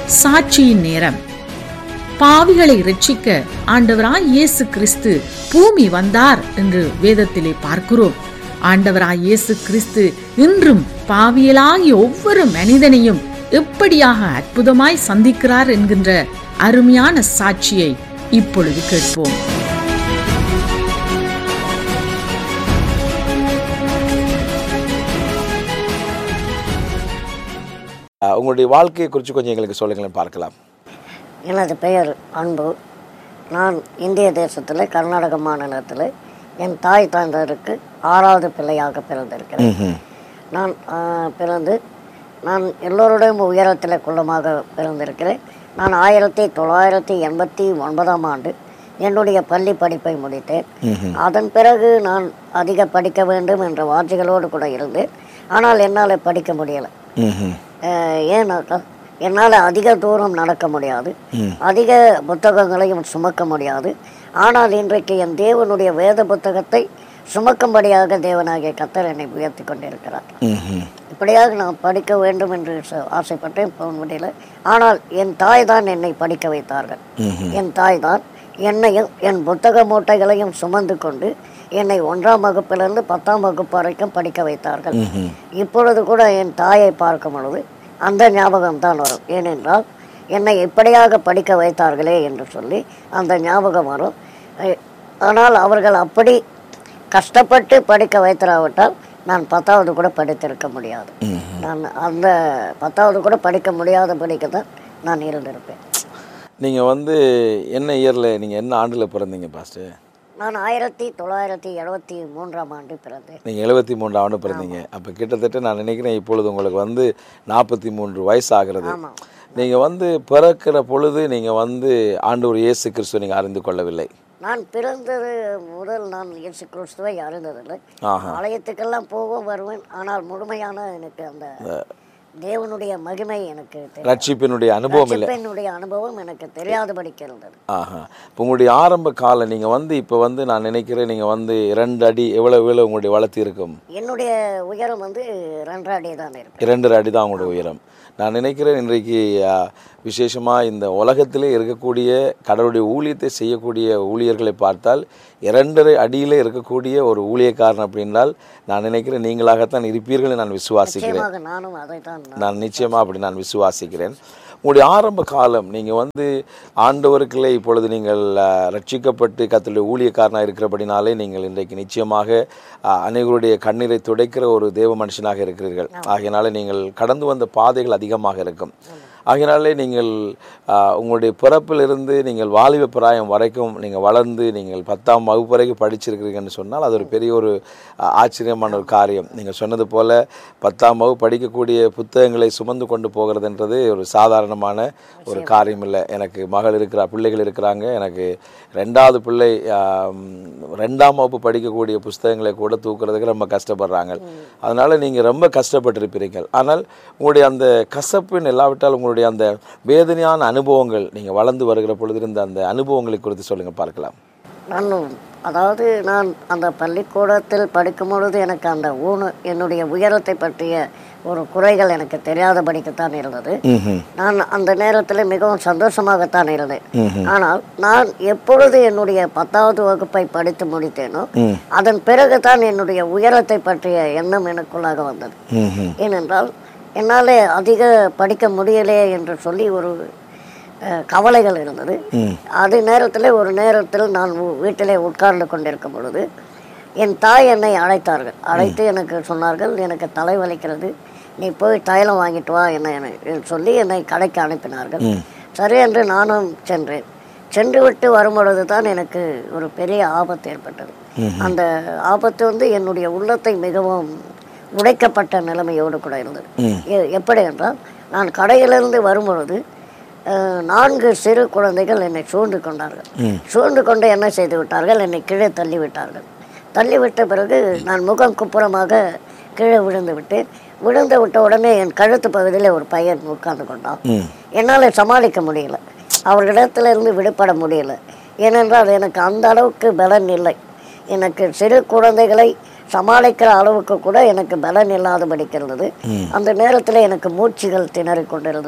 சாட்சியின் நேரம் பாவிகளை இரட்சிக்க ஆண்டவராய் இயேசு கிறிஸ்து பூமி வந்தார் என்று வேதத்திலே பார்க்கிறோம் ஆண்டவராய் இயேசு கிறிஸ்து இன்றும் பாவியலாகிய ஒவ்வொரு மனிதனையும் எப்படியாக அற்புதமாய் சந்திக்கிறார் என்கின்ற அருமையான சாட்சியை இப்பொழுது கேட்போம் அஹ் உங்களுடைய வாழ்க்கையை குறித்து கொஞ்சம் எங்களுக்கு சொல்லுங்களேன் பார்க்கலாம் எனது பெயர் அன்பு நான் இந்திய தேசத்தில் கர்நாடக மாநிலத்தில் என் தாய் தந்தருக்கு ஆறாவது பிள்ளையாக பிறந்திருக்கிறேன் நான் ஆ, பிறந்து நான் எல்லோருடையும் உயரத்தில் குள்ளமாக பிறந்திருக்கிறேன் நான் ஆயிரத்தி தொள்ளாயிரத்தி எண்பத்தி ஒன்பதாம் ஆண்டு என்னுடைய பள்ளி படிப்பை முடித்தேன் அதன் பிறகு நான் அதிக படிக்க வேண்டும் என்ற வார்த்தைகளோடு கூட இருந்தேன் ஆனால் என்னால் படிக்க முடியலை அஹ் ஏன்னாக்கா என்னால் அதிக தூரம் நடக்க முடியாது அதிக புத்தகங்களையும் சுமக்க முடியாது ஆனால் இன்றைக்கு என் தேவனுடைய வேத புத்தகத்தை சுமக்கும்படியாக தேவனாகிய கத்தர் என்னை உயர்த்தி கொண்டிருக்கிறார் இப்படியாக நான் படிக்க வேண்டும் என்று ச- ஆசைப்பட்டேன் போக முடியல ஆனால் என் தாய் தான் என்னை படிக்க வைத்தார்கள் என் தாய் தான் என்னையும் என் புத்தக மூட்டைகளையும் சுமந்து கொண்டு என்னை ஒன்றாம் வகுப்பிலிருந்து பத்தாம் வகுப்பு வரைக்கும் படிக்க வைத்தார்கள் இப்பொழுது கூட என் தாயை பார்க்கும் பொழுது அந்த ஞாபகம் தான் வரும் ஏனென்றால் என்னை இப்படியாக படிக்க வைத்தார்களே என்று சொல்லி அந்த ஞாபகம் வரும் அஹ் ஆனால் அவர்கள் அப்படி கஷ்டப்பட்டு படிக்க வைத்திராவிட்டால் நான் பத்தாவது கூட படித்திருக்க முடியாது நான் அந்த பத்தாவது கூட படிக்க முடியாதபடிக்கு தான் நான் இருந்திருப்பேன் நீங்கள் வந்து என்ன இயரில் நீங்கள் என்ன ஆண்டில் பிறந்தீங்க பாஸ்டர் நான் ஆயிரத்தி தொள்ளாயிரத்தி எழுபத்தி மூன்றாம் ஆண்டு பிறந்தேன் நீங்கள் எழுபத்தி மூன்று ஆண்டு பிறந்தீங்க அப்போ கிட்டத்தட்ட நான் நினைக்கிறேன் இப்பொழுது உங்களுக்கு வந்து நாற்பத்தி மூன்று வயசு ஆகிறது ஆமாம் நீங்கள் வந்து பிறக்கிற பொழுது நீங்கள் வந்து ஆண்டவர் இயேசு கிறிஸ்துவ நீங்கள் அறிந்து கொள்ளவில்லை நான் பிறந்தது முதல் நான் இயேசு கிறிஸ்துவை அறிந்ததில்லை ஆஹா. ஆலயத்துக்கெல்லாம் போகும் வருவேன் ஆனால் முழுமையான எனக்கு அந்த தேவனுடைய மகிமை எனக்கு தெரியாது. ரட்சிப்பினுடைய அனுபவம் இல்லை ரட்சிப்பினுடைய அனுபவம் எனக்கு தெரியாதபடிக்கு இருந்தது ஆஹா இப்போ உங்களுடைய ஆரம்ப காலம் நீங்கள் வந்து இப்போ வந்து நான் நினைக்கிறேன் நீங்கள் வந்து இரண்டு அடி எவ்வளோ எவ்வளோ உங்களுடைய வளர்த்தி இருக்கும் என்னுடைய உயரம் வந்து ரெண்டரை அடி தான் இருக்கு இரண்டரை அடி தான் உங்களுடைய உயரம் நான் நினைக்கிறேன் இன்றைக்கு விசேஷமாக இந்த உலகத்திலே இருக்கக்கூடிய கடவுளுடைய ஊழியத்தை செய்யக்கூடிய ஊழியர்களை பார்த்தால் இரண்டரை அடியிலே இருக்கக்கூடிய ஒரு ஊழியக்காரன் அப்படின்னால் நான் நினைக்கிறேன் நீங்களாகத்தான் இருப்பீர்கள் நான் விசுவாசிக்கிறேன் நிச்சயமாக நானும் அதை தான் நான் நிச்சயமாக அப்படி நான் விசுவாசிக்கிறேன் உங்களுடைய ஆரம்ப காலம் நீங்கள் வந்து ஆண்டவருக்குள்ளே இப்பொழுது நீங்கள் அஹ், ரட்சிக்கப்பட்டு கத்தருடைய ஊழியக்காரனாக இருக்கிறபடினாலே நீங்கள் இன்றைக்கு நிச்சயமாக அஹ், அனைவருடைய கண்ணீரை துடைக்கிற ஒரு தேவ மனுஷனாக இருக்கிறீர்கள் ஆகையினால நீங்கள் கடந்து வந்த பாதைகள் அதிகமாக இருக்கும் ஆகையினாலே நீங்கள் அஹ், உங்களுடைய பிறப்பிலிருந்து நீங்கள் வாலிப பிராயம் வரைக்கும் நீங்கள் வளர்ந்து நீங்கள் பத்தாம் வகுப்பு வரைக்கும் படிச்சிருக்கிறீங்கன்னு சொன்னால் அது ஒரு பெரிய ஒரு அஹ், ஆச்சரியமான ஒரு காரியம் நீங்கள் சொன்னது போல் பத்தாம் வகுப்பு படிக்கக்கூடிய புத்தகங்களை சுமந்து கொண்டு போகிறதுன்றது ஒரு சாதாரணமான ஒரு காரியம் இல்லை எனக்கு மகள் இருக்கிறா பிள்ளைகள் இருக்கிறாங்க எனக்கு ரெண்டாவது பிள்ளை ஆம், ரெண்டாம் வகுப்பு படிக்கக்கூடிய புஸ்தகங்களை கூட தூக்குறதுக்கு ரொம்ப கஷ்டப்படுறாங்க அதனால் நீங்கள் ரொம்ப கஷ்டப்பட்டிருப்பீர்கள் ஆனால் உங்களுடைய அந்த கசப்பின் இல்லாவிட்டால் உங்களுடைய அந்த வேதனையான அனுபவங்கள் நீங்கள் வளர்ந்து வருகிற பொழுது இருந்த அந்த அனுபவங்களை குறித்து சொல்லுங்கள் பார்க்கலாம் நான் அதாவது நான் அந்த பள்ளிக்கூடத்தில் படிக்கும் பொழுது எனக்கு அந்த ஊனு என்னுடைய உயரத்தை பற்றிய ஒரு குறைகள் எனக்கு தெரியாதபடிக்குத்தான் இருந்தது நான் அந்த நேரத்தில் மிகவும் சந்தோஷமாகத்தான் இருந்தேன் ஆனால் நான் எப்பொழுது என்னுடைய பத்தாவது வகுப்பை படித்து முடித்தேனோ அதன் பிறகுதான் என்னுடைய உயரத்தை பற்றிய எண்ணம் எனக்குள்ளாக வந்தது ஏனென்றால் என்னால் அதிக படிக்க முடியலையே என்று சொல்லி ஒரு அஹ், கவலைகள் இருந்தது அது நேரத்தில் ஒரு நேரத்தில் நான் உ- வீட்டிலே உட்கார்ந்து கொண்டிருக்கும் பொழுது என் தாய் என்னை அழைத்தார்கள் அழைத்து எனக்கு சொன்னார்கள் எனக்கு தலை வலிக்கிறது நீ போய் தைலம் வாங்கிட்டு வா என்ன என- சொல்லி என்னை கடைக்கு அனுப்பினார்கள் சரி என்று நானும் சென்றேன் சென்று விட்டு வரும்பொழுது தான் எனக்கு ஒரு பெரிய ஆபத்து ஏற்பட்டது அந்த ஆபத்து வந்து என்னுடைய உள்ளத்தை மிகவும் உடைக்கப்பட்ட நிலைமையோடு கூட இருந்தது எ- எப்படி என்றால் நான் கடையிலிருந்து வரும்பொழுது அஹ், நான்கு சிறு குழந்தைகள் என்னை சூழ்ந்து கொண்டார்கள் சூழ்ந்து கொண்டு என்ன செய்து விட்டார்கள் என்னை கீழே தள்ளி விட்டார்கள் தள்ளி விட்ட பிறகு நான் முகம் குப்புறமாக கீழே விழுந்து விட்டேன் விழுந்து விட்ட உடனே என் கழுத்து பகுதியில் ஒரு பையன் உட்கார்ந்து கொண்டான் என்னால் சமாளிக்க முடியல அவர்களிடத்திலிருந்து விடுபட முடியல ஏனென்றால் எனக்கு அந்த அளவுக்கு பலன் இல்லை எனக்கு சிறு குழந்தைகளை சமாளிக்கிற அளவுக்கு கூட எனக்கு பலன் இல்லாதபடிக்கு இருந்தது அந்த நேரத்தில் எனக்கு மூச்சுகள் திணறிக் கொண்டிருந்தது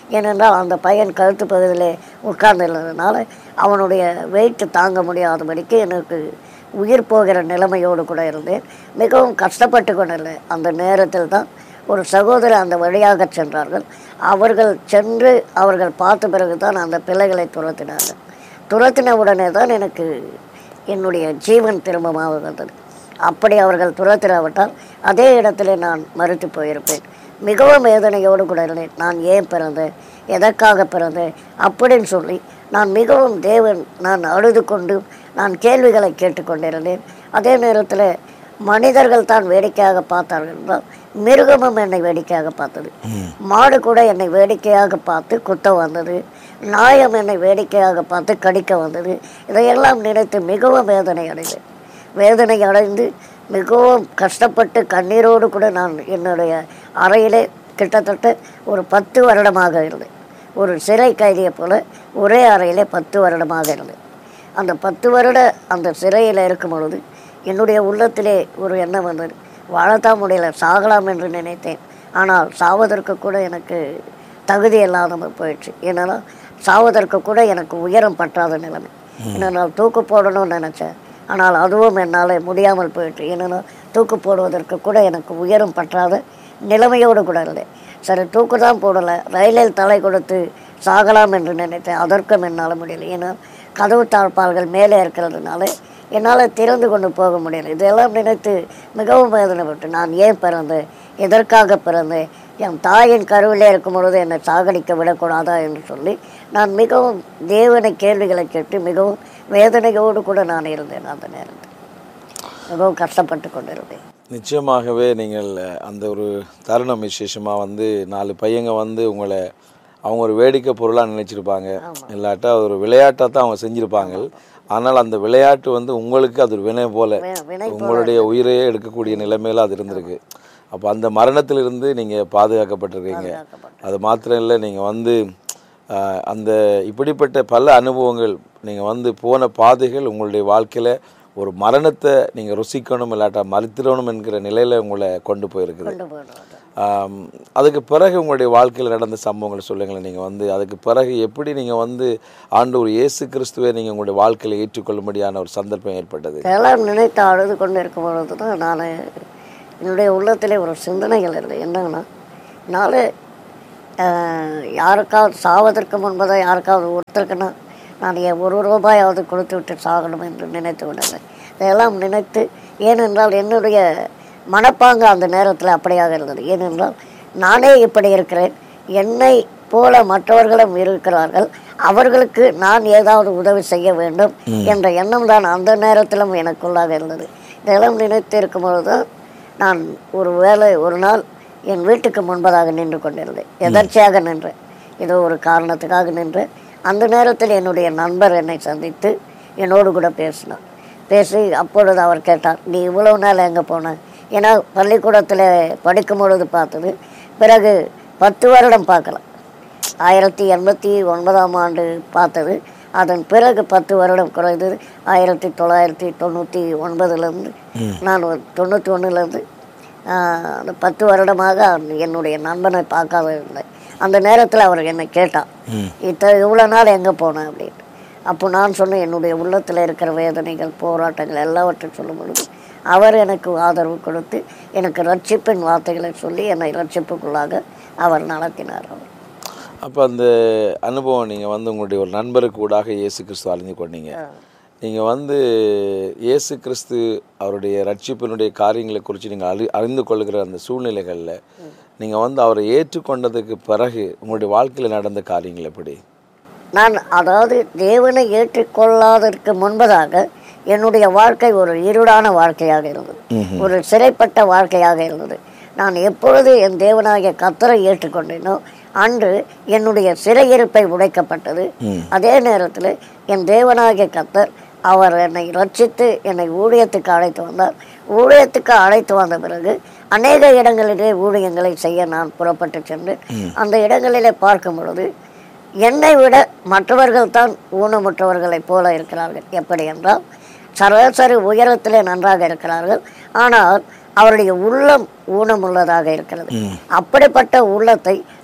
ஏனென்றால் அந்த பையன் கழுத்து பகுதியிலே உட்கார்ந்துள்ளதுனால அவனுடைய வெயிட் தாங்க முடியாதபடிக்கு எனக்கு உயிர் போகிற நிலைமையோடு கூட இருந்தேன் மிகவும் கஷ்டப்பட்டு கொண்டிருந்தேன் அந்த நேரத்தில் தான் ஒரு சகோதரர் அந்த வழியாக சென்றார்கள் அவர்கள் சென்று அவர்கள் பார்த்த பிறகு தான் அந்த பிள்ளைகளை துரத்தினார்கள் துரத்தின உடனே தான் எனக்கு என்னுடைய ஜீவன் திரும்பமாக வந்தது அப்படி அவர்கள் துரத்திராவிட்டால் அதே இடத்துல நான் மறுத்து போயிருப்பேன் மிகவும் வேதனையோடு கூட இருந்தேன் நான் ஏன் பிறந்தேன் எதற்காக பிறந்தேன் அப்படின்னு சொல்லி நான் மிகவும் தேவன் நான் அழுது கொண்டு நான் கேள்விகளை கேட்டுக்கொண்டிருந்தேன் அதே நேரத்தில் மனிதர்கள் தான் வேடிக்கையாக பார்த்தார்கள் என்றால் மிருகமும் என்னை வேடிக்கையாக பார்த்தது மாடு கூட என்னை வேடிக்கையாக பார்த்து குத்த வந்தது நாயம் என்னை வேடிக்கையாக பார்த்து கடிக்க வந்தது இதையெல்லாம் நினைத்து மிகவும் வேதனை அடைந்தேன் வேதனை அடைந்து மிகவும் கஷ்டப்பட்டு கண்ணீரோடு கூட நான் என்னுடைய அறையிலே கிட்டத்தட்ட ஒரு பத்து வருடமாக இருந்தேன் ஒரு சிறை கைதியை போல ஒரே அறையிலே பத்து வருடமாக இருந்தேன் அந்த பத்து வருட அந்த சிறையில் இருக்கும் பொழுது என்னுடைய உள்ளத்திலே ஒரு எண்ணம் வந்தது வாழத்தான் முடியல சாகலாம் என்று நினைத்தேன் ஆனால் சாவதற்கு கூட எனக்கு தகுதி இல்லாமல் போயிடுச்சு ஏன்னா சாவதற்கு கூட எனக்கு உயரம் பற்றாத நிலைமை ஏன்னா தூக்கு போடணும்னு நினச்சேன் ஆனால் அதுவும் என்னால் முடியாமல் போயிட்டு ஏன்னா தூக்கு போடுவதற்கு கூட எனக்கு உயரம் பற்றாத நிலைமையோடு கூட இல்லை சரி தூக்கு தான் போடலை ரயிலில் தலை கொடுத்து சாகலாம் என்று நினைத்தேன் அதற்கும் என்னால் முடியல ஏன்னா கதவு தாழ்பால்கள் மேலே இருக்கிறதுனால என்னால் திறந்து கொண்டு போக முடியல இதெல்லாம் நினைத்து மிகவும் வேதனைப்பட்டு நான் ஏன் பிறந்தேன் எதற்காக பிறந்தேன் என் தாயின் கருவிலே இருக்கும் பொழுது என்னை சாகடிக்க விடக்கூடாதா என்று சொல்லி நான் மிகவும் தேவனை கேள்விகளை கேட்டு மிகவும் வேதனையோடு கூட நான் இருந்தேன் அந்த நேரத்தில் மிகவும் கஷ்டப்பட்டு கொண்டிருந்தேன் நிச்சயமாகவே நீங்கள் அந்த ஒரு தருணம் விசேஷமாக வந்து நாலு பையங்க வந்து உங்களை அவங்க ஒரு வேடிக்கை பொருளாக நினைச்சிருப்பாங்க இல்லாட்டா ஒரு விளையாட்டாக தான் அவங்க செஞ்சுருப்பாங்க ஆனால் அந்த விளையாட்டு வந்து உங்களுக்கு அது ஒரு வினை போல வி- வினை உங்களுடைய உயிரையே எடுக்கக்கூடிய நிலைமையில அது இருந்திருக்கு அப்போ அந்த மரணத்திலிருந்து நீங்கள் பாதுகாக்கப்பட்டிருக்கீங்க அது மாத்திரம் இல்லை நீங்கள் வந்து ஆஹ், அந்த இப்படிப்பட்ட பல அனுபவங்கள் நீங்கள் வந்து போன பாதைகள் உங்களுடைய வாழ்க்கையில் ஒரு மரணத்தை நீங்கள் ருசிக்கணும் இல்லாட்டா மறுத்திடணும் என்கிற நிலையில் உங்களை கொண்டு போயிருக்குது கொண்டு போயிடுவாங்க ஆம், அதுக்கு பிறகு உங்களுடைய வாழ்க்கையில் நடந்த சம்பவங்களை சொல்லுங்களேன் நீங்கள் வந்து அதுக்கு பிறகு எப்படி நீங்கள் வந்து ஆண்டவர் இயேசு கிறிஸ்துவை நீங்கள் உங்களுடைய வாழ்க்கையில் ஏற்றுக்கொள்ளும்படியான ஒரு சந்தர்ப்பம் ஏற்பட்டது இதெல்லாம் நினைத்து அழுது கொண்டு இருக்கும் பொழுது தான் நான் என்னுடைய உள்ளத்திலே ஒரு சிந்தனைகள் இல்லை என்னன்னா என்னால் யாருக்காவது சாவதற்கு முன்பதாக யாருக்காவது ஒருத்தருக்குன்னா நான் என் ஒரு ரூபாயாவது கொடுத்து விட்டு சாகணும் என்று நினைத்து விடுவேன் இதெல்லாம் நினைத்து ஏனென்றால் என்னுடைய மனப்பாங்கு அந்த நேரத்தில் அப்படியாக இருந்தது ஏனென்றால் நானே இப்படி இருக்கிறேன் என்னை போல மற்றவர்களும் இருக்கிறார்கள் அவர்களுக்கு நான் ஏதாவது உதவி செய்ய வேண்டும் என்ற எண்ணம் தான் அந்த நேரத்திலும் எனக்குள்ளாக இருந்தது இதெல்லாம் நினைத்து இருக்கும் பொழுதுதான் நான் ஒரு வேளை ஒரு நாள் என் வீட்டுக்கு முன்பதாக நின்று கொண்டிருந்தேன் எதர்ச்சியாக நின்றேன் ஏதோ ஒரு காரணத்துக்காக நின்று அந்த நேரத்தில் என்னுடைய நண்பர் என்னை சந்தித்து என்னோடு கூட பேசினார் பேசி அப்பொழுது அவர் கேட்டார் நீ இவ்வளவு நாள் எங்கே போன ஏன்னா பள்ளிக்கூடத்தில் படிக்கும் பொழுது பார்த்தது பிறகு பத்து வருடம் பார்க்கலாம் ஆயிரத்தி எண்பத்தி ஒன்பதாம் ஆண்டு பார்த்தது அதன் பிறகு பத்து வருடம் குறைந்தது ஆயிரத்தி தொள்ளாயிரத்தி தொண்ணூற்றி ஒன்பதுலேருந்து நான் ஒரு தொண்ணூற்றி ஒன்றுலேருந்து அந்த பத்து வருடமாக அந்த என்னுடைய நண்பனை பார்க்காத இருந்தேன் அந்த நேரத்தில் அவர் என்னை கேட்டான் இத்த இவ்வளோ நாள் எங்கே போனேன் அப்படின்னு அப்போ நான் சொன்னேன் என்னுடைய உள்ளத்தில் இருக்கிற வேதனைகள் போராட்டங்கள் எல்லாவற்றையும் சொல்லும் பொழுது அவர் எனக்கு ஆதரவு கொடுத்து எனக்கு ரட்சிப்பின் வார்த்தைகளை சொல்லி என்னை ரட்சிப்புக்குள்ளாக அவர் நடத்தினார் அவர் அப்போ அந்த அனுபவம் நீங்கள் வந்து உங்களுடைய ஒரு நண்பருக்கு கூடாக இயேசு கிறிஸ்து அறிந்து கொண்டீங்க நீங்கள் வந்து இயேசு கிறிஸ்து அவருடைய ரட்சிப்பினுடைய காரியங்களை குறித்து நீங்கள் அறி அறிந்து கொள்கிற அந்த சூழ்நிலைகளில் நீங்கள் வந்து அவரை ஏற்றுக்கொண்டதுக்கு பிறகு உங்களுடைய வாழ்க்கையில் நடந்த காரியங்கள் எப்படி நான் அதாவது தேவனை ஏற்றுக்கொள்ளாததற்கு முன்பதாக என்னுடைய வாழ்க்கை ஒரு இருடான வாழ்க்கையாக இருந்தது ஒரு சிறைப்பட்ட வாழ்க்கையாக இருந்தது நான் எப்பொழுது என் தேவனாகிய கத்தரை ஏற்றுக்கொண்டேனோ அன்று என்னுடைய சிறையிருப்பை உடைக்கப்பட்டது அதே நேரத்தில் என் தேவனாகிய கத்தர் அவர் என்னை ரட்சித்து என்னை ஊழியத்துக்கு அழைத்து வந்தார் ஊழியத்துக்கு அழைத்து வந்த பிறகு அநேக இடங்களிலே ஊழியங்களை செய்ய நான் புறப்பட்டு சென்று அந்த இடங்களிலே பார்க்கும் பொழுது என்னை விட மற்றவர்கள் தான் ஊனமுற்றவர்களைப் போல இருக்கிறார்கள் எப்படி என்றால் சராசரி உயரத்திலே நன்றாக இருக்கிறார்கள் ஆனால் அவருடைய உள்ளம் ஊனமுள்ளதாக இருக்கிறது அப்படிப்பட்ட உள்ளத்தை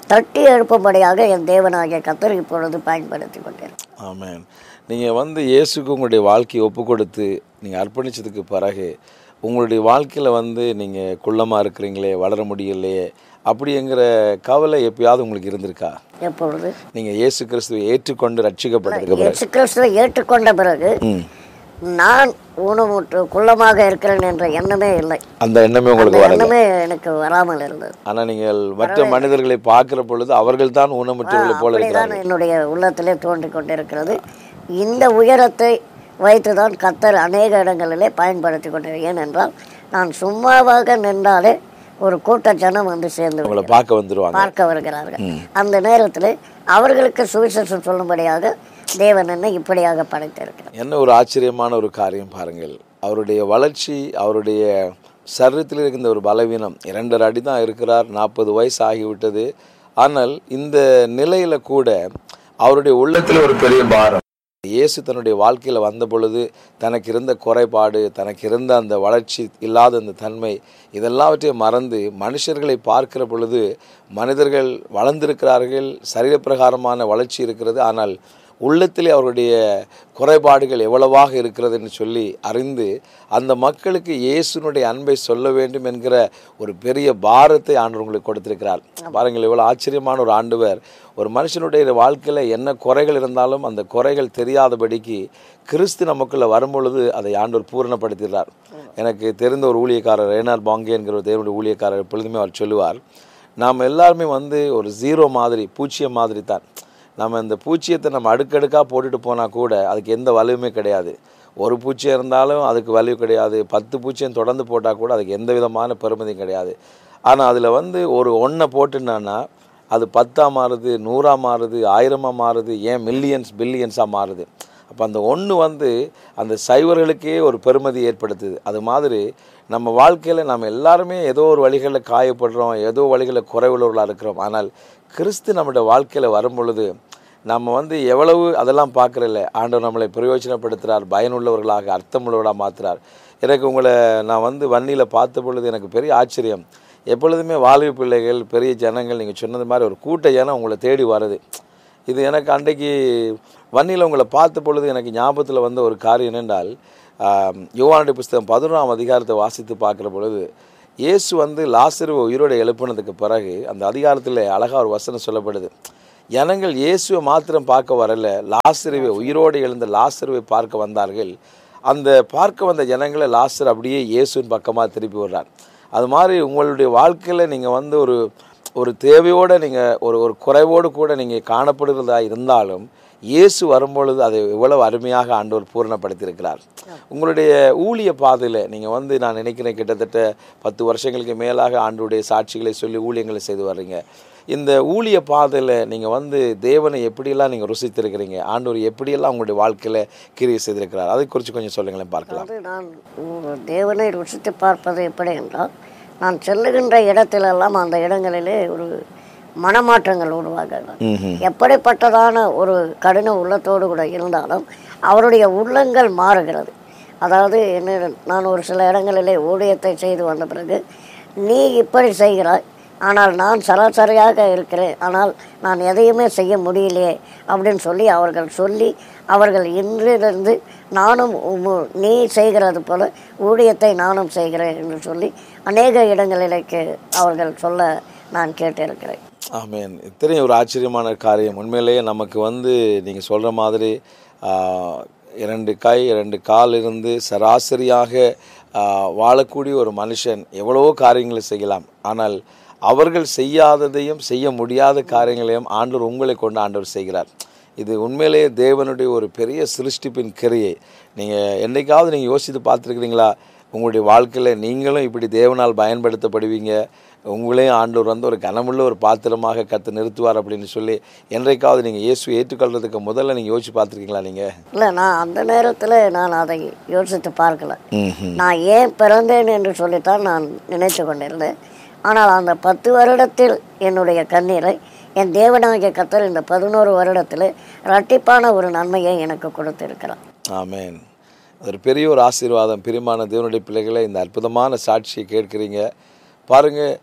தட்டி எழுப்பும்படியாக என் தேவனாகிய கத்தர் இப்பொழுது பயன்படுத்தி கொண்டிருக்கிறார் ஆமென் நீங்கள் வந்து இயேசுக்கு உங்களுடைய வாழ்க்கையை ஒப்பு கொடுத்து நீங்கள் அர்ப்பணிச்சதுக்கு பிறகு உங்களுடைய வாழ்க்கையில் வந்து நீங்கள் குள்ளமாக இருக்கிறீங்களே வளர முடியலையே அப்படிங்கிற கவலை எப்பயாவது உங்களுக்கு இருந்திருக்கா எப்பொழுது நீங்கள் இயேசு கிறிஸ்துவை ஏற்றுக்கொண்டு ரட்சிக்கப்பட்டதுக்கு பிறகு இயேசு கிறிஸ்துவை ஏற்றுக்கொண்ட பிறகு ம் நான் ஊனமுற்று குள்ளமாக இருக்கிறேன் என்ற எண்ணமே இல்லை அந்த எண்ணமே உங்களுக்கு அந்த வரல எண்ணமே எனக்கு வராமல் இருந்தது ஆனால் நீங்கள் மற்ற மனிதர்களை பார்க்கிற பொழுது அவர்கள் தான் ஊனமுற்றவர்களை போல இருக்கிறார்கள் அப்படிதான் என்னுடைய உள்ளத்திலே தோன்றிக் கொண்டிருக்கிறது இந்த உயரத்தை வைத்துதான் கத்தர் அநேக இடங்களிலே பயன்படுத்தி கொண்டிருக்கிறேன் ஏனென்றால் நான் சும்மாவாக நின்றாலே ஒரு கூட்ட ஜனம் வந்து சேர்ந்து உங்களை பார்க்க வந்துருவாங்க பார்க்க வருகிறார்கள் அந்த நேரத்தில் அவர்களுக்கு சுவிசேஷம் சொல்லும்படியாக தேவன் என்னை இப்படியாக படைத்திருக்கிறார் என்ன ஒரு ஆச்சரியமான ஒரு காரியம் பாருங்கள் அவருடைய வளர்ச்சி அவருடைய சரீரத்தில் இருக்கின்ற ஒரு பலவீனம் இரண்டரை அடி தான் இருக்கிறார் நாற்பது வயசு ஆகிவிட்டது ஆனால் இந்த நிலையில கூட அவருடைய உள்ளத்தில் ஒரு பெரிய பாரம் இயேசு தன்னுடைய வாழ்க்கையில் வந்த பொழுது தனக்கு இருந்த குறைபாடு தனக்கு இருந்த அந்த வளர்ச்சி இல்லாத அந்த தன்மை இதெல்லாவற்றையும் மறந்து மனுஷர்களை பார்க்கிற பொழுது மனிதர்கள் வளர்ந்திருக்கிறார்கள் சரீரப்பிரகாரமான வளர்ச்சி இருக்கிறது ஆனால் உள்ளத்திலே அவருடைய குறைபாடுகள் எவ்வளவாக இருக்கிறதுன்னு சொல்லி அறிந்து அந்த மக்களுக்கு இயேசுனுடைய அன்பை சொல்ல வேண்டும் என்கிற ஒரு பெரிய பாரத்தை ஆண்டவர் உங்களுக்கு கொடுத்திருக்கிறார் பாருங்கள் எவ்வளோ ஆச்சரியமான ஒரு ஆண்டவர் ஒரு மனுஷனுடைய வாழ்க்கையில் என்ன குறைகள் இருந்தாலும் அந்த குறைகள் தெரியாதபடிக்கு கிறிஸ்து நமக்குள்ள வரும்பொழுது அதை ஆண்டவர் பூரணப்படுத்துகிறார் எனக்கு தெரிந்த ஒரு ஊழியக்காரர் ரேனார் பாங்கே என்கிற ஒரு தேவனுடைய ஊழியக்காரர் எப்பொழுதுமே அவர் சொல்லுவார் நாம் எல்லாருமே வந்து ஒரு ஜீரோ மாதிரி பூச்சியம் மாதிரி தான் நம்ம இந்த பூச்சியத்தை நம்ம அடுக்கடுக்காக போட்டுட்டு போனால் கூட அதுக்கு எந்த வலுவுமே கிடையாது ஒரு பூச்சியம் இருந்தாலும் அதுக்கு வலிவு கிடையாது பத்து பூச்சியம் தொடர்ந்து போட்டால் கூட அதுக்கு எந்த விதமான பெருமதியும் கிடையாது ஆனால் அதில் வந்து ஒரு ஒன்றை போட்டுனான்னா அது பத்தாக மாறுது நூறாக மாறுது ஆயிரமாக மாறுது ஏன் மில்லியன்ஸ் பில்லியன்ஸாக மாறுது அப்போ அந்த ஒன்று வந்து அந்த சைவர்களுக்கே ஒரு பெருமதி ஏற்படுத்துது அது மாதிரி நம்ம வாழ்க்கையில் நம்ம எல்லாருமே ஏதோ ஒரு வழிகளில் காயப்படுறோம் ஏதோ வழிகளில் குறைவுள்ளவர்களாக இருக்கிறோம் ஆனால் கிறிஸ்து நம்மளோட வாழ்க்கையில் வரும் பொழுது நம்ம வந்து எவ்வளவு அதெல்லாம் பார்க்குறதில்ல ஆண்டவர் நம்மளை பிரயோஜனப்படுத்துகிறார் பயனுள்ளவர்களாக அர்த்தமுள்ளவர்களாக மாற்றுறார் எனக்கு உங்களை நான் வந்து வன்னியில் பார்த்த பொழுது எனக்கு பெரிய ஆச்சரியம் எப்பொழுதுமே வாலிப பிள்ளைகள் பெரிய ஜனங்கள் நீங்கள் சொன்னது மாதிரி ஒரு கூட்ட ஜனம் உங்களை தேடி வருது இது எனக்கு அன்றைக்கு வன்னியில் உங்களை பார்த்த பொழுது எனக்கு ஞாபகத்தில் வந்த ஒரு காரியம் என்னென்றால் ஆம், யோவானுடைய புஸ்தகம் பதினொன்றாம் அதிகாரத்தை வாசித்து பார்க்குற பொழுது இயேசு வந்து லாசருவை உயிரோடு எழுப்பினதுக்கு பிறகு அந்த அதிகாரத்தில் அழகாக ஒரு வசனம் சொல்லப்படுது ஜனங்கள் இயேசுவை மாத்திரம் பார்க்க வரல லாசருவை உயிரோடு எழுந்த லாசருவை பார்க்க வந்தார்கள் அந்த பார்க்க வந்த ஜனங்களை லாசர் அப்படியே இயேசுவின் பக்கமாக திருப்பி விடுறார் அது மாதிரி உங்களுடைய வாழ்க்கையில் நீங்கள் வந்து ஒரு ஒரு தேவையோடு நீங்கள் ஒரு ஒரு குறைவோடு கூட நீங்கள் காணப்படுகிறதா இருந்தாலும் இயேசு வரும்பொழுது அதை எவ்வளவு அருமையாக ஆண்டவர் பூரணப்படுத்தியிருக்கிறார் உங்களுடைய ஊழிய பாதையில் நீங்கள் வந்து நான் நினைக்கிறேன் கிட்டத்தட்ட பத்து வருஷங்களுக்கு மேலாக ஆண்டுடைய சாட்சிகளை சொல்லி ஊழியங்களை செய்து வர்றீங்க இந்த ஊழிய பாதையில் நீங்கள் வந்து தேவனை எப்படியெல்லாம் நீங்கள் ருசித்திருக்கிறீங்க ஆண்டவர் எப்படியெல்லாம் உங்களுடைய வாழ்க்கையில் கிரியை செய்திருக்கிறார் அதை குறித்து கொஞ்சம் சொல்லுங்களேன் பார்க்கலாம் அதாவது நான் உ- தேவனை ருசித்து பார்ப்பது எப்படி என்றால் நான் செல்லுகின்ற இடத்திலெல்லாம் அந்த இடங்களிலே ஒரு மனமாற்றங்கள் உருவாகிறது ம்ஹும். எப்படிப்பட்டதான ஒரு கடின உள்ளத்தோடு கூட இருந்தாலும் அவருடைய உள்ளங்கள் மாறுகிறது அதாவது என்ன நான் ஒரு சில இடங்களிலே ஊழியத்தை செய்து வந்த பிறகு நீ இப்படி செய்கிறாய் ஆனால் நான் சராசரியாக இருக்கிறேன் ஆனால் நான் எதையுமே செய்ய முடியலையே அப்படின்னு சொல்லி அவர்கள் சொல்லி அவர்கள் இன்றிலிருந்து நானும் உம்மு- நீ செய்கிறது போல ஊழியத்தை நானும் செய்கிறேன் என்று சொல்லி அநேக இடங்களிലേക്ക് அவர்கள் சொல்ல நான் கேட்டிருக்கிறேன் ஆமென் இத்தனை ஒரு ஆச்சரியமான காரியம் உண்மையிலேயே நமக்கு வந்து நீங்கள் சொல்கிற மாதிரி ஆ, இரண்டு கை இரண்டு கால் இருந்து சராசரியாக ஆ, வாழக்கூடிய ஒரு மனுஷன் எவ்வளவோ காரியங்களை செய்யலாம் ஆனால் அவர்கள் செய்யாததையும் செய்ய முடியாத காரியங்களையும் ஆண்டவர் உங்களை கொண்டு ஆண்டவர் செய்கிறார் இது உண்மையிலேயே தேவனுடைய ஒரு பெரிய சிருஷ்டிப்பின் கிரியை நீங்கள் என்னைக்காவது நீங்கள் யோசித்து பார்த்துருக்கிறீங்களா உங்களுடைய வாழ்க்கையில் நீங்களும் இப்படி தேவனால் பயன்படுத்தப்படுவீங்க உங்களையும் ஆண்டவர் வந்து ஒரு கனமுள்ள ஒரு பாத்திரமாக கத்து நிறுத்துவார் அப்படின்னு சொல்லி என்றைக்காவது நீங்கள் இயேசு ஏற்றுக்கொள்றதுக்கு முதல்ல நீங்கள் யோசிச்சு பார்த்துருக்கீங்களா நீங்கள் இல்லை நான் அந்த நேரத்தில் நான் அதை யோசித்து பார்க்கல ம் நான் ஏன் பிறந்தேன் என்று சொல்லித்தான் நான் நினைத்து கொண்டிருந்தேன் ஆனால் அந்த பத்து வருடத்தில் என்னுடைய கண்ணீரை என் தேவனாகிய கத்தர் இந்த பதினோரு வருடத்தில் இரட்டிப்பான ஒரு நன்மையை எனக்கு கொடுத்திருக்கிறார் ஆமென் ஒரு பெரிய ஒரு ஆசீர்வாதம் பிரியமான தேவனுடைய பிள்ளைகளை இந்த அற்புதமான சாட்சியை கேட்குறீங்க பாருங்க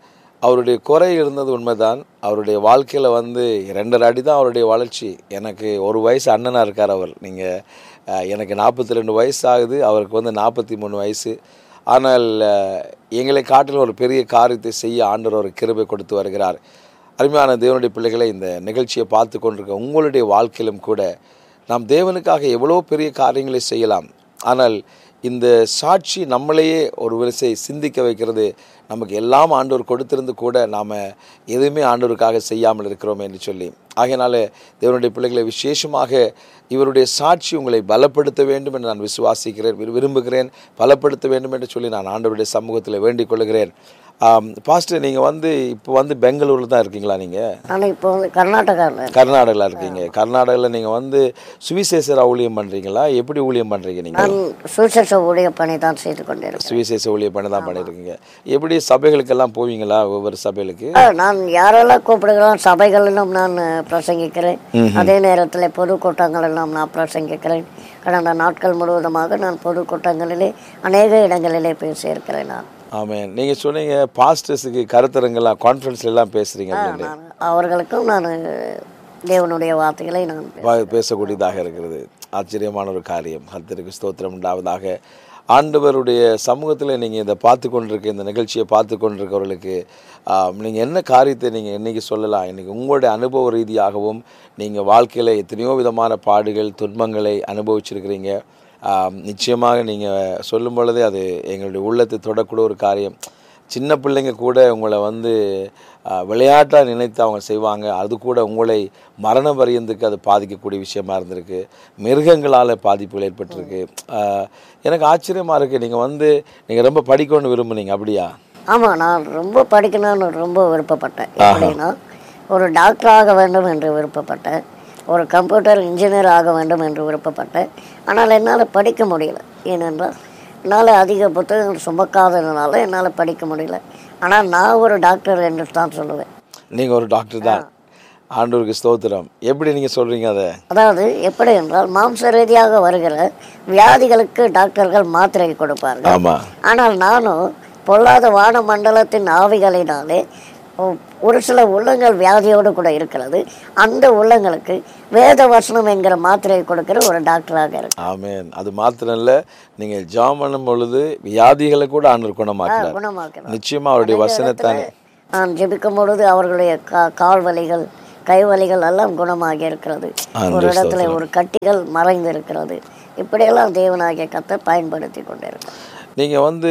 அவருடைய குறை இருந்தது உண்மைதான் அவருடைய வாழ்க்கையில் வந்து ரெண்டரை அடி தான் அவருடைய வளர்ச்சி எனக்கு ஒரு வயசு அண்ணனாக இருக்கார் அவர் நீங்கள் எனக்கு நாற்பத்தி ரெண்டு வயசு ஆகுது அவருக்கு வந்து நாற்பத்தி மூணு வயசு ஆனால் அஹ், எங்களை காட்டிலும் ஒரு பெரிய காரியத்தை செய்ய ஆண்டவர் ஒரு கிருபை கொடுத்து வருகிறார் அருமையான தேவனுடைய பிள்ளைகளை இந்த நிகழ்ச்சியை பார்த்து கொண்டிருக்க உங்களுடைய வாழ்க்கையிலும் கூட நாம் தேவனுக்காக எவ்வளோ பெரிய காரியங்களை செய்யலாம் ஆனால் இந்த சாட்சி நம்மளையே ஒரு வரிசை சிந்திக்க வைக்கிறது நமக்கு எல்லாம் ஆண்டவர் கொடுத்திருந்து கூட நாம் எதுவுமே ஆண்டவருக்காக செய்யாமல் இருக்கிறோம் என்று சொல்லி ஆகையினால தேவனுடைய பிள்ளைகளை விசேஷமாக இவருடைய சாட்சி உங்களை பலப்படுத்த வேண்டும் என்று நான் விசுவாசிக்கிறேன் விரு- விரும்புகிறேன் பலப்படுத்த வேண்டும் என்று சொல்லி நான் ஆண்டவருடைய சமூகத்தில் வேண்டிக் கொள்கிறேன் ஆம், பாஸ்டர் நீங்கள் வந்து இப்போ வந்து பெங்களூரில் தான் இருக்கீங்களா நீங்கள் நான் இப்போ வந்து கர்நாடகாவில் கர்நாடகாவில் இருக்கீங்க கர்நாடகாவில் நீங்கள் வந்து சுவிசேஷரா ஊழியம் பண்ணுறீங்களா எப்படி ஊழியம் பண்ணுறீங்க நீங்கள் நான் சுவிசேஷ ஊழிய பணி தான் செய்து கொண்டிருக்கேன் சுவிசேஷ ஊழியம் பண்ணி தான் பண்ணியிருக்கீங்க எப்படி சபைகளுக்கெல்லாம் போவீங்களா ஒவ்வொரு சபைகளுக்கு ஆ, நான் யாரெல்லாம் கூப்பிடுகிறோம் சபைகளிலும் நான் பிரசங்கிக்கிறேன் அதே நேரத்தில் பொதுக்கூட்டங்களிலும் நான் பிரசங்கிக்கிறேன் கடந்த நாட்கள் முழுவதுமாக நான் பொதுக்கூட்டங்களிலே அநேக இடங்களிலே பேசியிருக்கிறேன் நான் ஆமென் நீங்கள் சொன்னீங்க பாஸ்டர்ஸுக்கு கருத்தரங்கெல்லாம் கான்ஃபரன்ஸ்ல எல்லாம் பேசுகிறீங்க அப்படின்னு நான் அவர்களுக்கும் நான் தேவனுடைய வார்த்தைகளை நான் வா- பேசக்கூடியதாக இருக்கிறது ஆச்சரியமான ஒரு காரியம் கர்த்தருக்கு ஸ்தோத்திரம் உண்டாவதாக ஆண்டவருடைய சமூகத்தில் நீங்கள் இதை பார்த்து கொண்டிருக்க இந்த நிகழ்ச்சியை பார்த்து கொண்டிருக்கவர்களுக்கு நீங்கள் என்ன காரியத்தை நீங்கள் என்னைக்கு சொல்லலாம் இன்றைக்கி உங்களுடைய அனுபவ ரீதியாகவும் நீங்கள் வாழ்க்கையில் எத்தனையோ விதமான பாடுகள் துன்பங்களை அனுபவிச்சிருக்கிறீங்க ஆம், நிச்சயமாக நீங்கள் சொல்லும் பொழுதே அது எங்களுடைய உள்ளத்தை தொடக்கூடிய ஒரு காரியம் சின்ன பிள்ளைங்க கூட உங்களை வந்து விளையாட்டாக நினைத்து அவங்க செய்வாங்க அது கூட உங்களை மரண பரியந்துக்கு அது பாதிக்கக்கூடிய விஷயமா இருந்திருக்கு மிருகங்களால் பாதிப்புகள் ஏற்பட்டிருக்கு ஆஹ், எனக்கு ஆச்சரியமாக இருக்குது நீங்கள் வந்து நீங்கள் ரொம்ப படிக்கணும்னு விரும்புனீங்க அப்படியா ஆமாம் நான் ரொம்ப படிக்கணும்னு ரொம்ப விருப்பப்பட்டேன் எப்படின்னா ஒரு டாக்டர் ஆக வேண்டும் என்று விருப்பப்பட்டேன் ஒரு கம்ப்யூட்டர் இன்ஜினியர் ஆக வேண்டும் என்று விருப்பப்பட்டேன் ஆனால் என்னால் படிக்க முடியல ஏனென்றால் என்னால் அதிக புத்தகங்கள் சுமக்காததுனால என்னால் படிக்க முடியல ஆனால் நான் ஒரு டாக்டர் என்று தான் சொல்லுவேன் நீங்கள் ஒரு டாக்டர் தான் ஆண்டவருக்கு ஸ்தோத்திரம் எப்படி நீங்கள் சொல்கிறீங்க அதை அதாவது எப்படி என்றால் மாம்ச ரீதியாக வருகிற வியாதிகளுக்கு டாக்டர்கள் மாத்திரை கொடுப்பார்கள் ஆமாம் ஆனால் நானும் பொல்லாத வான மண்டலத்தின் ஆவிகளினாலே ஒ- ஒரு சில உள்ளங்கள் வியாதியோடு கூட இருக்கிறது அந்த உள்ளங்களுக்கு வேத வசனம் என்கிற மாத்திரையை கொடுக்கிற ஒரு டாக்டராக இருக்கு ஆமென் அது மாத்திரம் இல்லை நீங்கள் ஜாம் பண்ணும் பொழுது வியாதிகளை கூட ஆண்டவர் குணமாக்குறார் குணமாக்கிறார் நிச்சயமா அவருடைய வசனத்தானே நான் ஜெபிக்கும் பொழுது அவர்களுடைய கா கால் வலிகள் கை வலிகள் எல்லாம் குணமாகி இருக்கிறது ஒரு இடத்துல ஒரு கட்டிகள் மறைந்து இருக்கிறது இப்படியெல்லாம் தேவனாகிய கத்தை பயன்படுத்தி கொண்டிருக்கிறேன் நீங்கள் வந்து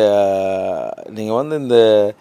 நீங்கள் வந்து இந்த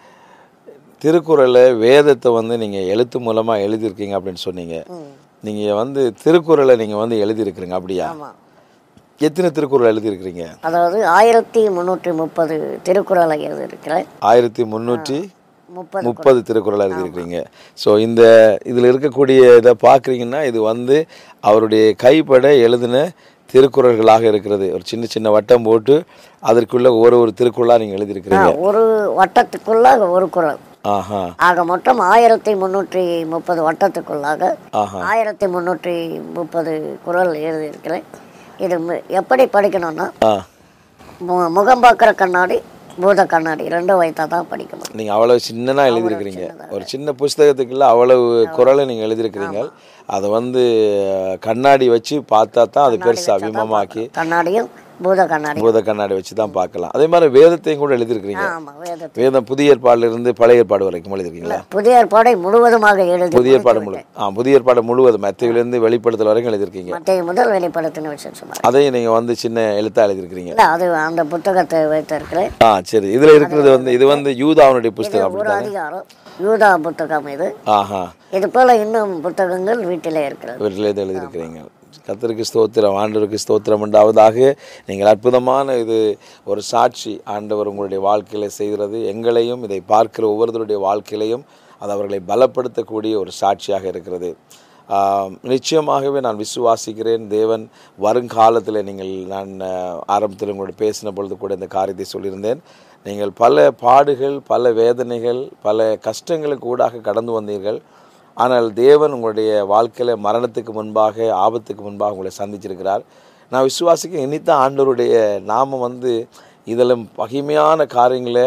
திருக்குறளை வேதத்தை வந்து நீங்கள் எழுத்து மூலமாக எழுதியிருக்கீங்க அப்படின்னு சொன்னீங்க நீங்கள் வந்து திருக்குறளை நீங்கள் வந்து எழுதியிருக்கிறீங்க அப்படியா ஆமாம் எத்தனை திருக்குறள் எழுதியிருக்கிறீங்க அதாவது ஆயிரத்தி முந்நூற்றி முப்பது திருக்குறளை எழுதியிருக்கிறேன் ஆயிரத்தி முந்நூற்றி முப்பது முப்பது திருக்குறள் எழுதியிருக்கிறீங்க ஸோ இந்த இதில் இருக்கக்கூடிய இதை பார்க்குறீங்கன்னா இது வந்து அவருடைய கைப்பட எழுதின திருக்குறள்களாக இருக்கிறது ஒரு சின்ன சின்ன வட்டம் போட்டு அதற்குள்ள ஒரு ஒரு திருக்குறளாக நீங்கள் எழுதியிருக்கிறீங்க ஒரு வட்டத்துக்குள்ளாக ஒரு குறள் ஆஹா ஆக மொத்தம் ஆயிரத்தி முந்நூற்றி முப்பது வட்டத்துக்குள்ளாக ஆஹா ஆயிரத்தி முந்நூற்றி முப்பது குறள் எழுதியிருக்கிறேன் இது மு- எப்படி படிக்கணும்னா ஆ மு- முகம் பார்க்குற கண்ணாடி பூத கண்ணாடி ரெண்டும் வைத்தா தான் படிக்க முடியும் நீங்கள் அவ்வளவு சின்னதாக எழுதியிருக்கிறீங்க ஒரு சின்ன புஸ்தகத்துக்குள்ள அவ்வளவு குரலை நீங்கள் எழுதியிருக்கிறீங்க அதை வந்து கண்ணாடி வச்சு பார்த்தா தான் அது பெருசு அபிமமாக்கி கண்ணாடியும் பூத கண்ணாடி பூத கண்ணாடி வச்சு தான் பார்க்கலாம் அதே மாதிரி வேதத்தையும் கூட எழுதியிருக்கிறீங்க ஆமாம் வேதத்தை வேதம் புதிய ஏற்பாடுல இருந்து பழைய ஏற்பாடு வரைக்கும் எழுதியிருக்கீங்களா புதிய ஏற்பாடை முழுவதுமாக எழுதி புதிய ஏற்பாடு முழு ஆ புதிய ஏற்பாடு முழுவதும் மத்தியிலிருந்து வெளிப்படுத்தல் வரைக்கும் எழுதியிருக்கீங்க மத்திய முதல் வெளிப்படுத்தின விசேஷமாக அதையும் நீங்கள் வந்து சின்ன எழுத்தா எழுதியிருக்கிறீங்க இல்லை அது அந்த புத்தகத்தை வைத்திருக்கிறேன் ஆ சரி இதில் இருக்கிறது வந்து இது வந்து யூதாவுடைய புஸ்தகம் அப்படி ஒரு அதிகாரம் யூதா புத்தகம் இது ஆஹா இது போல இன்னும் புத்தகங்கள் வீட்டிலே இருக்கிறது வீட்டில் இது எழுதியிருக்கிறீங்க கர்த்தருக்கு ஸ்தோத்திரம் ஆண்டவருக்கு ஸ்தோத்திரம் உண்டாவதாக நீங்கள் அற்புதமான இது ஒரு சாட்சி ஆண்டவர் உங்களுடைய வாழ்க்கையில செய்கிறது எங்களையும் இதை பார்க்கிற ஒவ்வொருத்தருடைய வாழ்க்கையிலையும் அது அவர்களை பலப்படுத்தக்கூடிய ஒரு சாட்சியாக இருக்கிறது ஆம், நிச்சயமாகவே நான் விசுவாசிக்கிறேன் தேவன் வருங்காலத்தில் நீங்கள் நான் அஹ், ஆரம்பத்தில் உங்களோட பேசின பொழுது கூட இந்த காரியத்தை சொல்லியிருந்தேன் நீங்கள் பல பாடுகள் பல வேதனைகள் பல கஷ்டங்களுக்கு ஊடாக கடந்து வந்தீர்கள் ஆனால் தேவன் உங்களுடைய வாழ்க்கையில் மரணத்துக்கு முன்பாக ஆபத்துக்கு முன்பாக உங்களை சந்திச்சிருக்கிறார் நான் விசுவாசிக்க இனித்தான் ஆண்டவருடைய நாமம் வந்து இதில் மகிமையான காரியங்களை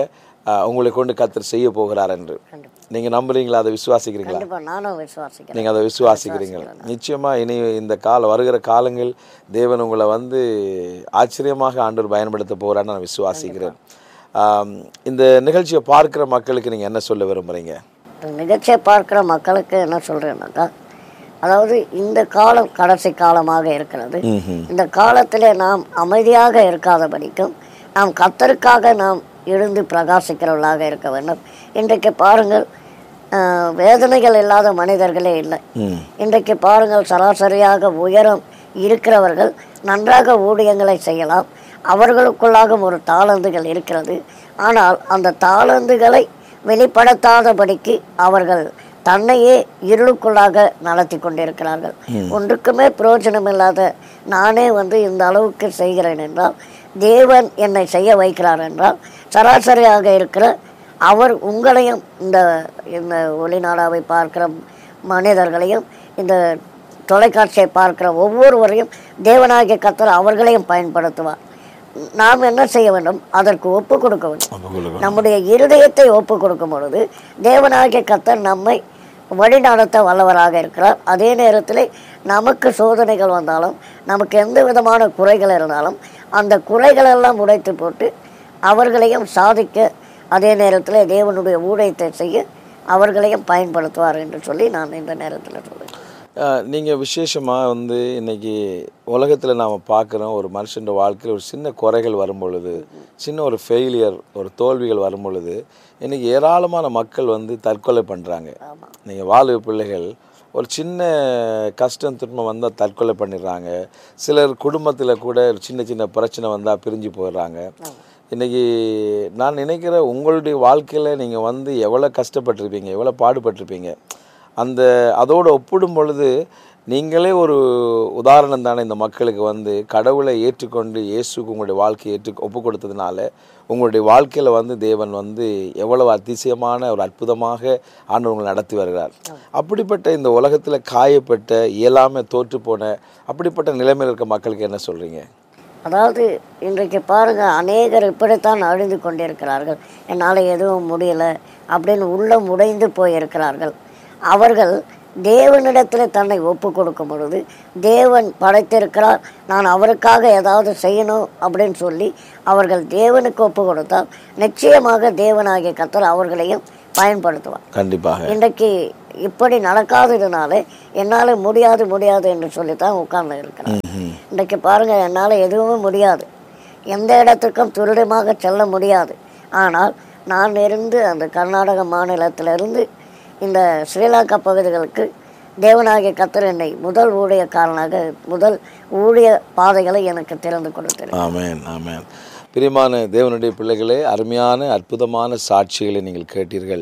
ஆஹ், உங்களை கொண்டு கத்தர் செய்ய போகிறார் என்று கண்டிப்பா நீங்க நம்புறீங்களா அதை விசுவாசிக்கிறீங்களா கண்டிப்பா நானும் விசுவாசிக்கிறேன் நீங்க அதை விசுவாசிக்கிறீங்க நிச்சயமா இனி இந்த கால வருகிற காலங்கள் தேவன் உங்களை வந்து ஆச்சரியமாக ஆண்டவர் பயன்படுத்த போறான்னு நான் விசுவாசிக்கிறேன் ஆம், இந்த நிகழ்ச்சியை பார்க்கிற மக்களுக்கு நீங்க என்ன சொல்ல விரும்புறீங்க இந்த நிகழ்ச்சியை பார்க்குற மக்களுக்கு என்ன சொல்கிறேன்னாக்கா அதாவது இந்த காலம் கடைசி காலமாக இருக்கிறது ம்ஹும். இந்த காலத்திலே நாம் அமைதியாக இருக்காதபடிக்கும் நாம் கத்தருக்காக நாம் எழுந்து பிரகாசிக்கிறவர்களாக இருக்க வேண்டும் இன்றைக்கு பாருங்கள் ஆஹ், வேதனைகள் இல்லாத மனிதர்களே இல்லை ம் இன்றைக்கு பாருங்கள் சராசரியாக உயரம் இருக்கிறவர்கள் நன்றாக ஊழியங்களை செய்யலாம் அவர்களுக்குள்ளாக ஒரு தாளந்துகள் இருக்கிறது ஆனால் அந்த தாளந்துகளை வெளிப்படுத்தாதபடிக்கு அவர்கள் தன்னையே இருளுக்குள்ளாக நடத்தி கொண்டிருக்கிறார்கள் ஒன்றுக்குமே பிரயோஜனம் இல்லாத நானே வந்து இந்த அளவுக்கு செய்கிறேன் என்றால் தேவன் என்னை செய்ய வைக்கிறார் என்றால் சராசரியாக இருக்கிற அவர் உங்களையும் இந்த இந்த ஒளிநாடாவை பார்க்கிற மனிதர்களையும் இந்த தொலைக்காட்சியை பார்க்கிற ஒவ்வொருவரையும் தேவனாகிய கத்தர் அவர்களையும் பயன்படுத்துவார் நாம் என்ன செய்ய வேண்டும் அதற்கு ஒப்பு கொடுக்க வேண்டும் நம்முடைய இருதயத்தை ஒப்பு கொடுக்கும் பொழுது தேவனாகிய கத்தர் நம்மை வழிநடத்த வல்லவராக இருக்கிறார் அதே நேரத்தில் நமக்கு சோதனைகள் வந்தாலும் நமக்கு எந்த விதமான குறைகள் இருந்தாலும் அந்த குறைகளெல்லாம் உடைத்து போட்டு அவர்களையும் சாதிக்க அதே நேரத்தில் தேவனுடைய ஊழியத்தை செய்ய அவர்களையும் பயன்படுத்துவார் என்று சொல்லி நான் இந்த நேரத்தில் சொல்றேன் அஹ், நீங்க விசேஷமா வந்து இன்னைக்கு உலகத்துல நாம பார்க்குறோம் ஒரு மனுஷன் வாழ்க்கையில் ஒரு சின்ன குறைகள் வரும் பொழுது சின்ன ஒரு ஃபெயிலியர் ஒரு தோல்விகள் வரும் பொழுது இன்னைக்கு ஏராளமான மக்கள் வந்து தற்கொலை பண்றாங்க நீங்க வாலிப பிள்ளைகள் ஒரு சின்ன கஷ்டம் துன்பம் வந்தால் தற்கொலை பண்ணிடுறாங்க சிலர் குடும்பத்தில் கூட ஒரு சின்ன சின்ன பிரச்சனை வந்தால் பிரிஞ்சு போயிடுறாங்க இன்னைக்கு நான் நினைக்கிறேன் உங்களுடைய வாழ்க்கையில் நீங்கள் வந்து எவ்வளோ கஷ்டப்பட்டிருப்பீங்க எவ்வளோ பாடுபட்டிருப்பீங்க அந்த அதோடு ஒப்பிடும் பொழுது நீங்களே ஒரு உதாரணம் தானே இந்த மக்களுக்கு வந்து கடவுளை ஏற்றுக்கொண்டு இயேசுக்கு உங்களுடைய வாழ்க்கையை ஏற்று ஒப்பு கொடுத்ததுனால உங்களுடைய வாழ்க்கையில் வந்து தேவன் வந்து எவ்வளவு அதிசயமான ஒரு அற்புதமாக ஆண்டவர் உங்களை நடத்தி வருகிறார் அப்படிப்பட்ட இந்த உலகத்தில் காயப்பட்ட இயலாமை தோற்று போன அப்படிப்பட்ட நிலைமையில் இருக்க மக்களுக்கு என்ன சொல்கிறீங்க அதாவது இன்றைக்கு பாருங்க அநேகர் இப்படித்தான் அழிந்து கொண்டிருக்கிறார்கள் என்னால் எதுவும் முடியல அப்படின்னு உள்ளம் உடைந்து போயிருக்கிறார்கள் அவர்கள் தேவனிடத்தில் தன்னை ஒப்பு கொடுக்கும் பொழுது தேவன் படைத்திருக்கிறார் நான் அவருக்காக ஏதாவது செய்யணும் அப்படின்னு சொல்லி அவர்கள் தேவனுக்கு ஒப்பு கொடுத்தால் நிச்சயமாக தேவனாகிய கத்தர் அவர்களையும் பயன்படுத்துவார் கண்டிப்பாக இன்றைக்கு இப்படி நடக்காததுனால என்னால் முடியாது முடியாது என்று சொல்லித்தான் உட்கார்ந்து இருக்கிறேன் இன்றைக்கு பாருங்க என்னால் எதுவுமே முடியாது எந்த இடத்துக்கும் துரிதமாக செல்ல முடியாது ஆனால் நான் இருந்து அந்த கர்நாடக மாநிலத்திலிருந்து இந்த ஸ்ரீலங்கா பகுதிகளுக்கு தேவனாகிய கத்தர் என்னை முதல் ஊழியக்காரனாக முதல் ஊழிய பாதைகளை எனக்கு திறந்து கொடுத்தார் ஆமென் ஆமென் பிரியமான தேவனுடைய பிள்ளைகளே அருமையான அற்புதமான சாட்சிகளை நீங்கள் கேட்டீர்கள்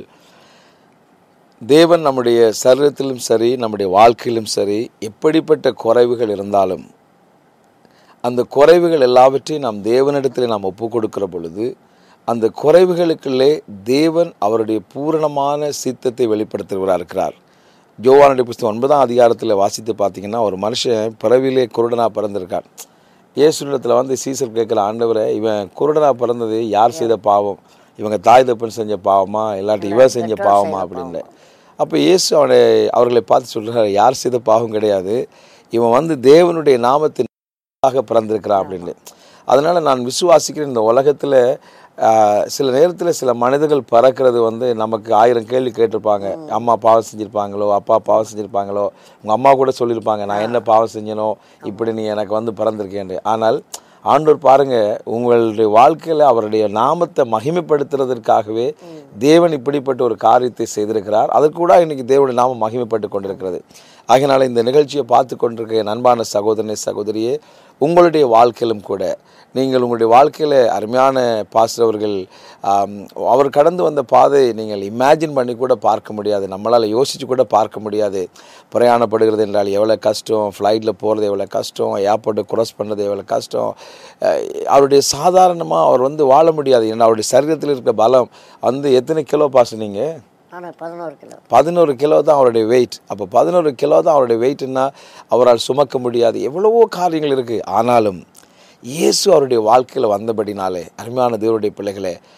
தேவன் நம்முடைய சரீரத்திலும் சரி நம்முடைய வாழ்க்கையிலும் சரி எப்படிப்பட்ட குறைவுகள் இருந்தாலும் அந்த குறைவுகள் எல்லாவற்றையும் நாம் தேவனிடத்தில் நாம் ஒப்பு கொடுக்கிற பொழுது அந்த குறைவுகளுக்குள்ளே தேவன் அவருடைய பூரணமான சித்தத்தை வெளிப்படுத்துகிறவராக இருக்கிறார் ஜோவானுடைய புஸ்தகம் ஒன்பதாம் அதிகாரத்தில் வாசித்து பார்த்தீங்கன்னா ஒரு மனுஷன் பிறவிலே குருடனாக பிறந்திருக்கான் இயேசுனிடத்தில் வந்து சீசர் கேட்குற ஆண்டவரை இவன் குருடனாக பிறந்தது யார் செய்த பாவம் இவங்க தாய் தப்பன் செஞ்ச பாவமா இல்லாட்டி இவன் செஞ்ச பாவமா அப்படின்னு அப்போ இயேசு அவனை அவர்களை பார்த்து சொல்கிறார் யார் செய்த பாவம் கிடையாது இவன் வந்து தேவனுடைய நாமத்தின் ஆக பிறந்திருக்கிறான் அப்படின்னு அதனால நான் விசுவாசிக்கிறேன் இந்த உலகத்தில் சில நேரத்தில் சில மனிதர்கள் பறக்கிறது வந்து நமக்கு ஆயிரம் கேள்வி கேட்டிருப்பாங்க அம்மா பாவம் செஞ்சுருப்பாங்களோ அப்பா பாவம் செஞ்சுருப்பாங்களோ உங்கள் அம்மா கூட சொல்லியிருப்பாங்க நான் என்ன பாவம் செஞ்சனோ இப்படி நீ எனக்கு வந்து பிறந்திருக்கேன் ஆனால் ஆண்டவர் பாருங்க உங்களுடைய வாழ்க்கையில் அவருடைய நாமத்தை மகிமைப்படுத்துறதற்காகவே தேவன் இப்படிப்பட்ட ஒரு காரியத்தை செய்திருக்கிறார் அதற்கு கூட இன்னைக்கு தேவனுடைய நாமம் மகிமைப்பட்டு கொண்டிருக்கிறது ஆகையினால இந்த நிகழ்ச்சியை பார்த்து கொண்டிருக்க என் அன்பான சகோதரனே சகோதரியே உங்களுடைய வாழ்க்கையிலும் கூட நீங்கள் உங்களுடைய வாழ்க்கையில் அருமையான பாஸ்டர் அவர்கள் ஆம், அவர் கடந்து வந்த பாதை நீங்கள் இமேஜின் பண்ணி கூட பார்க்க முடியாது நம்மளால் யோசித்து கூட பார்க்க முடியாது பிரயாணப்படுகிறது என்றால் எவ்வளோ கஷ்டம் ஃப்ளைட்டில் போகிறது எவ்வளோ கஷ்டம் ஏர்போர்ட்டை க்ராஸ் பண்ணுறது எவ்வளோ கஷ்டம் அஹ், அவருடைய சாதாரணமாக அவர் வந்து வாழ முடியாது ஏன்னா அவருடைய சரீரத்தில் இருக்க பலம் வந்து எத்தனை கிலோ பாஸ் நீங்கள் ஆனால் பதினோரு கிலோ பதினோரு கிலோ தான் அவருடைய வெயிட் அப்போ பதினோரு கிலோ தான் அவருடைய வெயிட்னா அவரால் சுமக்க முடியாது எவ்வளவோ காரியங்கள் இருக்குது ஆனாலும் இயேசு அவருடைய வாழ்க்கையில் வந்தபடினாலே அருமையான தேவனுடைய பிள்ளைகளே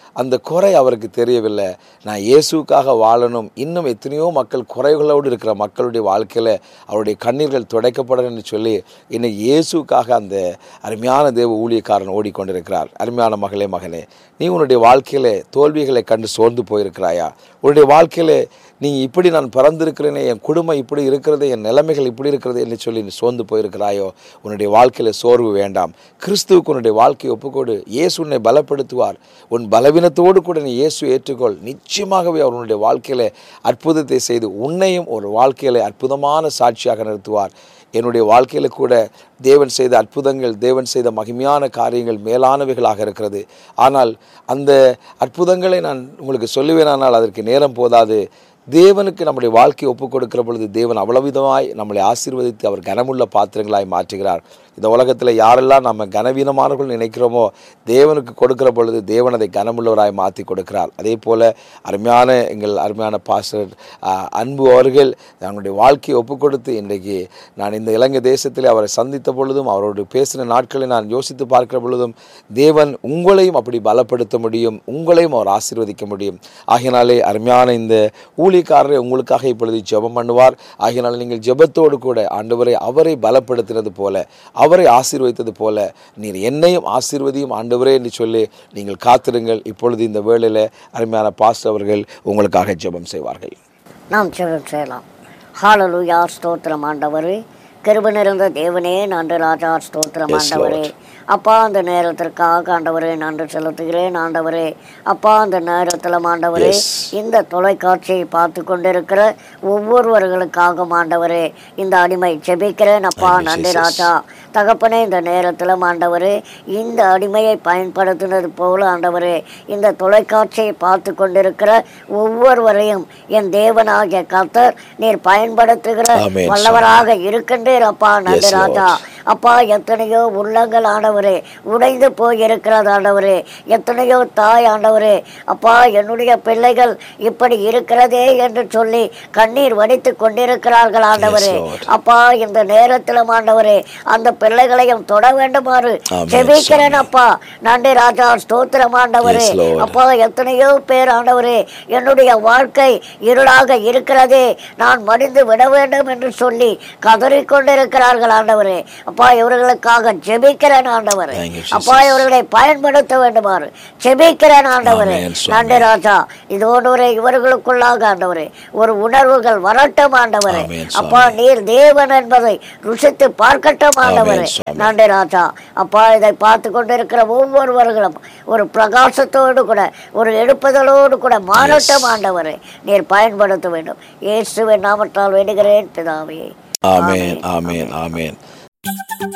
அந்த குறை அவருக்கு தெரியவில்லை நான் இயேசுக்காக வாழணும் இன்னும் எத்தனையோ மக்கள் குறைகளோடு இருக்கிற மக்களுடைய வாழ்க்கையில் அவருடைய கண்ணீர்கள் துடைக்கப்படணும்னு சொல்லி இன்னைக்கு இயேசுக்காக அந்த அருமையான தேவ ஊழியக்காரன் ஓடிக்கொண்டிருக்கிறார் அருமையான மகளே மகனே நீ உன்னுடைய வாழ்க்கையில தோல்விகளை கண்டு சோர்ந்து போயிருக்கிறாயா உன்னுடைய வாழ்க்கையில நீ இப்படி நான் பிறந்திருக்கிறேனே என் குடும்பம் இப்படி இருக்கிறது என் நிலைமைகள் இப்படி இருக்கிறது என்று சொல்லி நீ சோர்ந்து போயிருக்கிறாயோ உன்னுடைய வாழ்க்கையில சோர்வு வேண்டாம் கிறிஸ்துவுக்கு உன்னுடைய வாழ்க்கையை ஒப்புக்கொடு இயேசு உன்னை பலப்படுத்துவார் உன் பலவீனத்தோடு கூட நீ இயேசு ஏற்றுக்கொள் நிச்சயமாகவே அவர் உன்னுடைய வாழ்க்கையில அற்புதத்தை செய்து உன்னையும் ஒரு வாழ்க்கையில அற்புதமான சாட்சியாக நிறுத்துவார் என்னுடைய வாழ்க்கையில் கூட தேவன் செய்த அற்புதங்கள் தேவன் செய்த மகிமையான காரியங்கள் மேலானவைகளாக இருக்கிறது ஆனால் அந்த அற்புதங்களை நான் உங்களுக்கு சொல்லுவேனானால் அதற்கு நேரம் போதாது தேவனுக்கு நம்முடைய வாழ்க்கையை ஒப்புக் கொடுக்கிற பொழுது தேவன் அவ்வளவிதமாய் நம்மளை ஆசீர்வதித்து அவர் கனமுள்ள பாத்திரங்களாய் மாற்றுகிறார் இந்த உலகத்தில் யாரெல்லாம் நம்ம கனவீனமானவர்கள் நினைக்கிறோமோ தேவனுக்கு கொடுக்கிற பொழுது தேவன் அதை கனமுள்ளவராய் மாற்றி கொடுக்கிறார் அதே போல் அருமையான எங்கள் அருமையான பாஸ்டர் ஆஹ், அன்பு அவர்கள் தன்னுடைய வாழ்க்கையை ஒப்புக் கொடுத்து இன்றைக்கு நான் இந்த இலங்கை தேசத்தில் அவரை சந்தித்த பொழுதும் அவரோடு பேசின நாட்களை நான் யோசித்து பார்க்கிற பொழுதும் தேவன் உங்களையும் அப்படி பலப்படுத்த முடியும் உங்களையும் அவர் ஆசீர்வதிக்க முடியும் ஆகையினாலே அருமையான இந்த ஊழியக்காரரை உங்களுக்காக இப்பொழுது ஜெபம் பண்ணுவார் ஆகையினால நீங்கள் ஜெபத்தோடு கூட ஆண்டவரை அவரை பலப்படுத்தினது போல அவரை ஆசீர்வதித்தது போல நீர் என்னையும் ஆசீர்வதியும் ஆண்டவரே என்று சொல்லி நீங்கள் காத்திருங்கள் இப்பொழுது இந்த வேளையில் அருமையான பாஸ்டர் அவர்கள் உங்களுக்காக ஜெபம் செய்வார்கள் நாம் ஜெபம் செய்யலாம் ஹாலலுயா ஸ்தோத்திரம் ஆண்டவரே கிருப நிறைந்த தேவனே நன்று ராஜா ஸ்தோத்திரம் Yes, ஆண்டவரே அப்பா அந்த நேரத்திற்காக ஆண்டவரே நன்றி செலுத்துகிறேன் ஆண்டவரே அப்பா அந்த நேரத்தில் ஆண்டவரே Yes. இந்த தொலைக்காட்சியை பார்த்து கொண்டிருக்கிற ஒவ்வொருவர்களுக்காக ஆண்டவரே இந்த அடிமை ஜெபிக்கிறேன் அப்பா Thank you, நன்றி Jesus. ராஜா தகப்பனே இந்த நேரத்தில் ஆண்டவரே இந்த அடிமையை பயன்படுத்தினது போல ஆண்டவரே இந்த தொலைக்காட்சியை பார்த்து கொண்டிருக்கிற ஒவ்வொருவரையும் என் தேவனாகிய கர்த்தர் நீர் பயன்படுத்துகிற Amen, வல்லவராக இருக்கின்றீர் அப்பா நன்றி Yes, Lord. ராஜா அப்பா எத்தனையோ உள்ளங்கள் ஆண்டவரே உடைந்து போய் இருக்கிறது ஆண்டவரே எத்தனையோ தாய் ஆண்டவரே அப்பா என்னுடைய பிள்ளைகள் இப்படி இருக்கிறதே என்று சொல்லி கண்ணீர் வடித்து கொண்டிருக்கிறார்கள் ஆண்டவரே Lord. அப்பா இந்த நேரத்தில் ஆண்டவரே அந்த பிள்ளைகளையும் தொட வேண்டுமாறு Amen, ஜெபிக்கிறேன் Swami. அப்பா நன்றி ராஜா ஸ்தோத்திரம் ஆண்டவரே Yes, Lord. அப்பா எத்தனையோ பேர் ஆண்டவரே என்னுடைய வாழ்க்கை இருளாக இருக்கிறதே நான் மடிந்து விட வேண்டும் என்று சொல்லி கதறிக்கொண்டிருக்கிறார்கள் ஆண்டவரே அப்பா இவர்களுக்காக ஜெபிக்கிறேன் ஆண்டவரே Thank you, Jesus. அப்பா இவர்களை பயன்படுத்த வேண்டுமாறு ஜெபிக்கிறேன் ஆண்டவரே Amen, Swami. நன்றி ராஜா இதோடு ஒரு இவர்களுக்குள்ளாக ஆண்டவரே ஒரு உணர்வுகள் வரட்டும் ஆண்டவரே Amen, Swami. அப்பா நீர் தேவன் என்பதை ருசித்து பார்க்கட்டும் ஆண்டவரே Swami. நன்றி ராஜா அப்பா இதை பார்த்து கொண்டிருக்கிற ஒவ்வொருவர்களும் ஒரு பிரகாசத்தோடு கூட ஒரு எழுப்புதலோடு கூட மாறட்டும் ஆண்டவரே நீர் பயன்படுத்த வேண்டும் இயேசுவின் நாமத்தால் வேண்டுகிறேன் பிதாவே ஆமென் ஆமென் ஆமென்